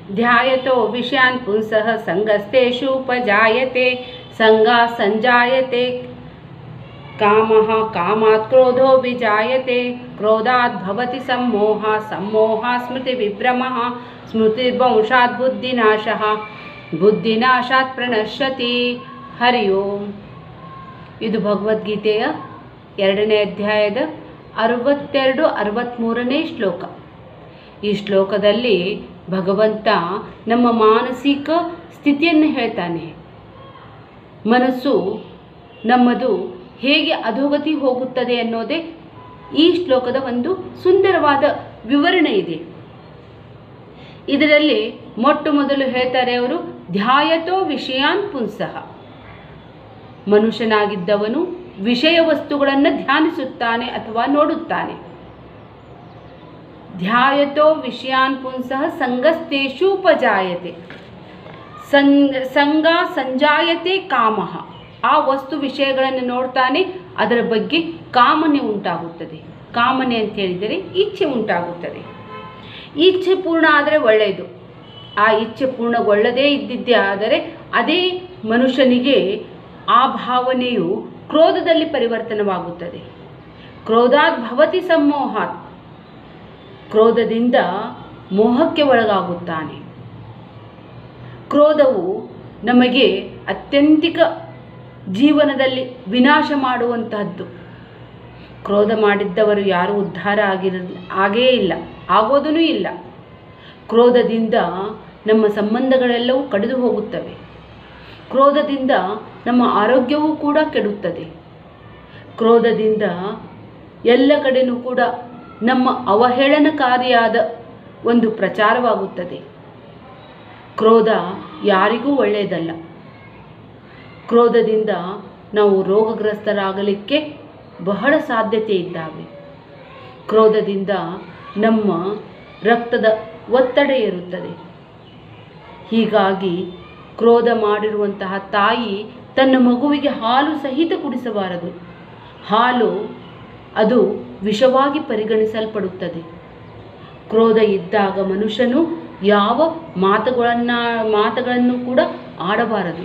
ಧ್ಯಾಯತೋ ವಿಷಯಾನ್ ಪುಂಸಃ ಸಂಗಸ್ತೇಷೂಪಜಾಯತೆ ಸಂಗ ಸಂಜಾಯತೆ ಕಾಮಃ ಕಾಮಾತ್ ಕ್ರೋಧೋ ವಿಜಾಯತೆ ಕ್ರೋಧಾತ್ ಭವತಿ ಸಮ್ಮೋಹ ಸಮ್ಮೋಹ ಸ್ಮೃತಿ ವಿಭ್ರಮಃ ಸ್ಮೃತಿರ್ವಂಶಾತ್ ಬುದ್ಧಿನಾಶಃ ಬುದ್ಧಿನಾಶಾತ್ ಪ್ರಣಶ್ಯತಿ ಹರಿ ಓಂ ಇದು ಭಗವದ್ಗೀತೆಯ ಎರಡನೇ ಅಧ್ಯಾಯದ ಅರವತ್ತೆರಡು ಅರವತ್ತ್ಮೂರನೇ ಶ್ಲೋಕ ಈ ಶ್ಲೋಕದಲ್ಲಿ ಭಗವಂತ ನಮ್ಮ ಮಾನಸಿಕ ಸ್ಥಿತಿಯನ್ನು ಹೇಳ್ತಾನೆ ಮನಸ್ಸು ನಮ್ಮದು ಹೇಗೆ ಅಧೋಗತಿ ಹೋಗುತ್ತದೆ ಅನ್ನೋದೇ ಈ ಶ್ಲೋಕದ ಒಂದು ಸುಂದರವಾದ ವಿವರಣೆ ಇದೆ ಇದರಲ್ಲಿ ಮೊಟ್ಟ ಮೊದಲು ಹೇಳ್ತಾರೆ ಅವರು ಧ್ಯಾಯತೋ ವಿಷಯಾನ್ ಪುಂಸಃ ಮನುಷ್ಯನಾಗಿದ್ದವನು ವಿಷಯ ವಸ್ತುಗಳನ್ನು ಧ್ಯಾನಿಸುತ್ತಾನೆ ಅಥವಾ ನೋಡುತ್ತಾನೆ ಧ್ಯಾಯತೋ ವಿಷಯಾನ್ ಪುಂಸಃ ಸಂಗಸ್ತೇಷೂಪಜಾಯತೆ ಸಂಗ ಸಂಗ ಸಂಜಾಯತೆ ಕಾಮಃ ಆ ವಸ್ತು ವಿಷಯಗಳನ್ನು ನೋಡ್ತಾನೆ ಅದರ ಬಗ್ಗೆ ಕಾಮನೆ ಉಂಟಾಗುತ್ತದೆ ಕಾಮನೆ ಅಂತ ಹೇಳಿದರೆ ಇಚ್ಛೆ ಉಂಟಾಗುತ್ತದೆ ಇಚ್ಛೆ ಪೂರ್ಣ ಆದರೆ ಒಳ್ಳೆಯದು ಆ ಇಚ್ಛೆ ಪೂರ್ಣಗೊಳ್ಳದೇ ಇದ್ದಿದ್ದೇ ಆದರೆ ಅದೇ ಮನುಷ್ಯನಿಗೆ ಆ ಭಾವನೆಯು ಕ್ರೋಧದಲ್ಲಿ ಪರಿವರ್ತನವಾಗುತ್ತದೆ ಕ್ರೋಧಾತ್ ಭವತಿ ಸಮ್ಮೋಹಾತ್ ಕ್ರೋಧದಿಂದ ಮೋಹಕ್ಕೆ ಒಳಗಾಗುತ್ತಾನೆ ಕ್ರೋಧವು ನಮಗೆ ಅತ್ಯಂತಿಕ ಜೀವನದಲ್ಲಿ ವಿನಾಶ ಮಾಡುವಂತಹದ್ದು ಕ್ರೋಧ ಮಾಡಿದ್ದವರು ಯಾರೂ ಉದ್ಧಾರ ಆಗಿರ ಆಗೇ ಇಲ್ಲ ಆಗೋದೂ ಇಲ್ಲ ಕ್ರೋಧದಿಂದ ನಮ್ಮ ಸಂಬಂಧಗಳೆಲ್ಲವೂ ಕಡಿದು ಹೋಗುತ್ತವೆ ಕ್ರೋಧದಿಂದ ನಮ್ಮ ಆರೋಗ್ಯವೂ ಕೂಡ ಕೆಡುತ್ತದೆ ಕ್ರೋಧದಿಂದ ಎಲ್ಲ ಕಡೆನೂ ಕೂಡ ನಮ್ಮ ಅವಹೇಳನಕಾರಿಯಾದ ಒಂದು ಪ್ರಚಾರವಾಗುತ್ತದೆ ಕ್ರೋಧ ಯಾರಿಗೂ ಒಳ್ಳೆಯದಲ್ಲ ಕ್ರೋಧದಿಂದ ನಾವು ರೋಗಗ್ರಸ್ತರಾಗಲಿಕ್ಕೆ ಬಹಳ ಸಾಧ್ಯತೆ ಇದ್ದಾವೆ ಕ್ರೋಧದಿಂದ ನಮ್ಮ ರಕ್ತದ ಒತ್ತಡ ಏರುತ್ತದೆ ಹೀಗಾಗಿ ಕ್ರೋಧ ಮಾಡಿರುವಂತಹ ತಾಯಿ ತನ್ನ ಮಗುವಿಗೆ ಹಾಲು ಸಹಿತ ಕುಡಿಸಬಾರದು ಹಾಲು ಅದು ವಿಷವಾಗಿ ಪರಿಗಣಿಸಲ್ಪಡುತ್ತದೆ ಕ್ರೋಧ ಇದ್ದಾಗ ಮನುಷ್ಯನು ಯಾವ ಮಾತುಗಳನ್ನ ಮಾತುಗಳನ್ನು ಕೂಡ ಆಡಬಾರದು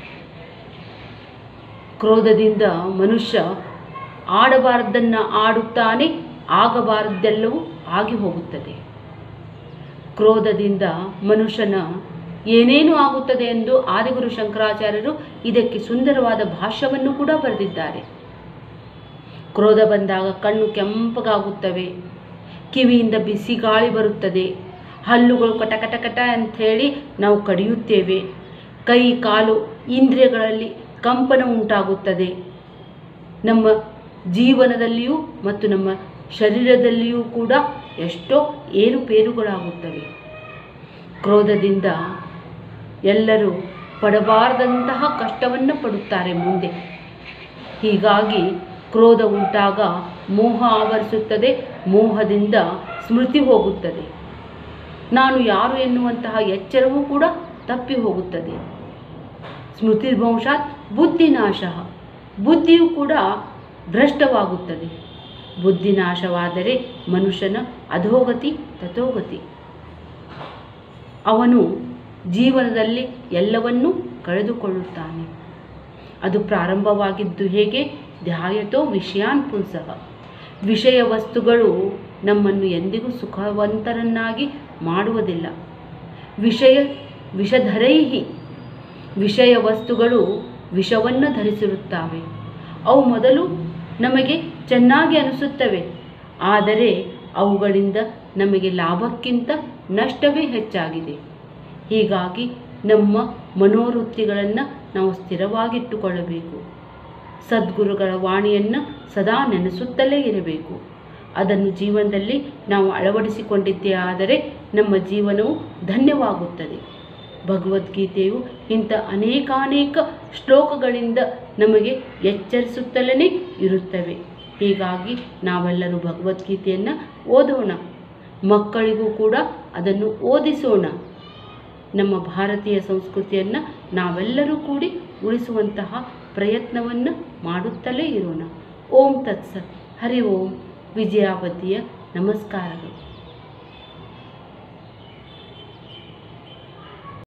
ಕ್ರೋಧದಿಂದ ಮನುಷ್ಯ ಆಡಬಾರದನ್ನು ಆಡುತ್ತಾನೆ ಆಗಬಾರದ್ದೆಲ್ಲವೂ ಆಗಿ ಹೋಗುತ್ತದೆ ಕ್ರೋಧದಿಂದ ಮನುಷ್ಯನ ಏನೇನು ಆಗುತ್ತದೆ ಎಂದು ಆದಿಗುರು ಶಂಕರಾಚಾರ್ಯರು ಇದಕ್ಕೆ ಸುಂದರವಾದ ಭಾಷ್ಯವನ್ನು ಕೂಡ ಬರೆದಿದ್ದಾರೆ ಕ್ರೋಧ ಬಂದಾಗ ಕಣ್ಣು ಕೆಂಪಗಾಗುತ್ತವೆ ಕಿವಿಯಿಂದ ಬಿಸಿ ಗಾಳಿ ಬರುತ್ತದೆ ಹಲ್ಲುಗಳು ಕಟ ಕಟ ಕಟ ಅಂಥೇಳಿ ನಾವು ಕಡಿಯುತ್ತೇವೆ ಕೈ ಕಾಲು ಇಂದ್ರಿಯಗಳಲ್ಲಿ ಕಂಪನ ಉಂಟಾಗುತ್ತದೆ ನಮ್ಮ ಜೀವನದಲ್ಲಿಯೂ ಮತ್ತು ನಮ್ಮ ಶರೀರದಲ್ಲಿಯೂ ಕೂಡ ಎಷ್ಟೋ ಏರುಪೇರುಗಳಾಗುತ್ತವೆ ಕ್ರೋಧದಿಂದ ಎಲ್ಲರೂ ಪಡಬಾರದಂತಹ ಕಷ್ಟವನ್ನು ಪಡುತ್ತಾರೆ ಮುಂದೆ ಹೀಗಾಗಿ ಕ್ರೋಧ ಉಂಟಾಗ ಮೋಹ ಆವರಿಸುತ್ತದೆ ಮೋಹದಿಂದ ಸ್ಮೃತಿ ಹೋಗುತ್ತದೆ ನಾನು ಯಾರು ಎನ್ನುವಂತಹ ಎಚ್ಚರವೂ ಕೂಡ ತಪ್ಪಿ ಹೋಗುತ್ತದೆ ಸ್ಮೃತಿರ್ಭಂಶಾತ್ ಬುದ್ಧಿನಾಶ ಬುದ್ಧಿಯು ಕೂಡ ಭ್ರಷ್ಟವಾಗುತ್ತದೆ ಬುದ್ಧಿನಾಶವಾದರೆ ಮನುಷ್ಯನ ಅಧೋಗತಿ ತಥೋಗತಿ ಅವನು ಜೀವನದಲ್ಲಿ ಎಲ್ಲವನ್ನೂ ಕಳೆದುಕೊಳ್ಳುತ್ತಾನೆ ಅದು ಪ್ರಾರಂಭವಾಗಿದ್ದು ಹೇಗೆ ಧ್ಯಾಯತೋ ವಿಷಯಾನ್ ಪುಂಸಃ ವಿಷಯ ವಸ್ತುಗಳು ನಮ್ಮನ್ನು ಎಂದಿಗೂ ಸುಖವಂತರನ್ನಾಗಿ ಮಾಡುವುದಿಲ್ಲ ವಿಷಯ ವಿಷಧರೈಹಿ ವಿಷಯ ವಸ್ತುಗಳು ವಿಷವನ್ನು ಧರಿಸಿರುತ್ತವೆ ಅವು ಮೊದಲು ನಮಗೆ ಚೆನ್ನಾಗಿ ಅನಿಸುತ್ತವೆ ಆದರೆ ಅವುಗಳಿಂದ ನಮಗೆ ಲಾಭಕ್ಕಿಂತ ನಷ್ಟವೇ ಹೆಚ್ಚಾಗಿದೆ ಹೀಗಾಗಿ ನಮ್ಮ ಮನೋವೃತ್ತಿಗಳನ್ನು ನಾವು ಸ್ಥಿರವಾಗಿಟ್ಟುಕೊಳ್ಳಬೇಕು ಸದ್ಗುರುಗಳ ವಾಣಿಯನ್ನು ಸದಾ ನೆನೆಸುತ್ತಲೇ ಇರಬೇಕು ಅದನ್ನು ಜೀವನದಲ್ಲಿ ನಾವು ಅಳವಡಿಸಿಕೊಂಡಿದ್ದೇ ಆದರೆ ನಮ್ಮ ಜೀವನವು ಧನ್ಯವಾಗುತ್ತದೆ ಭಗವದ್ಗೀತೆಯು ಇಂಥ ಅನೇಕಾನೇಕ ಶ್ಲೋಕಗಳಿಂದ ನಮಗೆ ಎಚ್ಚರಿಸುತ್ತಲೇ ಇರುತ್ತವೆ ಹೀಗಾಗಿ ನಾವೆಲ್ಲರೂ ಭಗವದ್ಗೀತೆಯನ್ನು ಓದೋಣ ಮಕ್ಕಳಿಗೂ ಕೂಡ ಅದನ್ನು ಓದಿಸೋಣ ನಮ್ಮ ಭಾರತೀಯ ಸಂಸ್ಕೃತಿಯನ್ನು ನಾವೆಲ್ಲರೂ ಕೂಡಿ ಉಳಿಸುವಂತಹ ಪ್ರಯತ್ನವನ್ನು ಮಾಡುತ್ತಲೇ ಇರೋಣ ಓಂ ತತ್ಸತ್ ಹರಿ ಓಂ ವಿಜಯಾವತಿಯ ನಮಸ್ಕಾರಗಳು